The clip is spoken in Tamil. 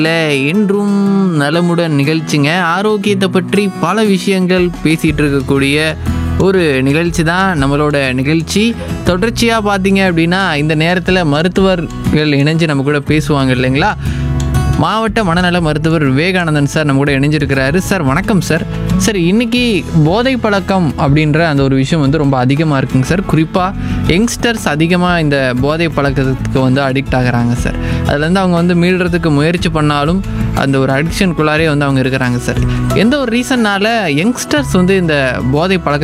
இன்றும் நலமுடன் நிகழ்ச்சிங்க ஆரோக்கியத்தை பற்றி பல விஷயங்கள் பேசிகிட்டு இருக்கக்கூடிய ஒரு நிகழ்ச்சி தான் நம்மளோட நிகழ்ச்சி தொடர்ச்சியாக பார்த்தீங்க அப்படின்னா இந்த நேரத்தில் மருத்துவர்கள் இணைஞ்சு நம்ம கூட பேசுவாங்க இல்லைங்களா மாவட்ட மனநல மருத்துவர் விவேகானந்தன் சார் நம்ம கூட இணைஞ்சிருக்கிறாரு சார் வணக்கம் சார் சார் இன்னைக்கு போதை பழக்கம் அப்படின்ற அந்த ஒரு விஷயம் வந்து ரொம்ப அதிகமாக இருக்குங்க சார் குறிப்பாக யங்ஸ்டர்ஸ் அதிகமாக இந்த போதை பழக்கத்துக்கு வந்து அடிக்ட் ஆகுறாங்க சார் அதுலேருந்து அவங்க வந்து மீள்றதுக்கு முயற்சி பண்ணாலும் அந்த ஒரு அடிக்ஷனுக்குள்ளாரே வந்து அவங்க இருக்கிறாங்க சார் எந்த ஒரு ரீசன்னால யங்ஸ்டர்ஸ் வந்து இந்த போதை பழக்க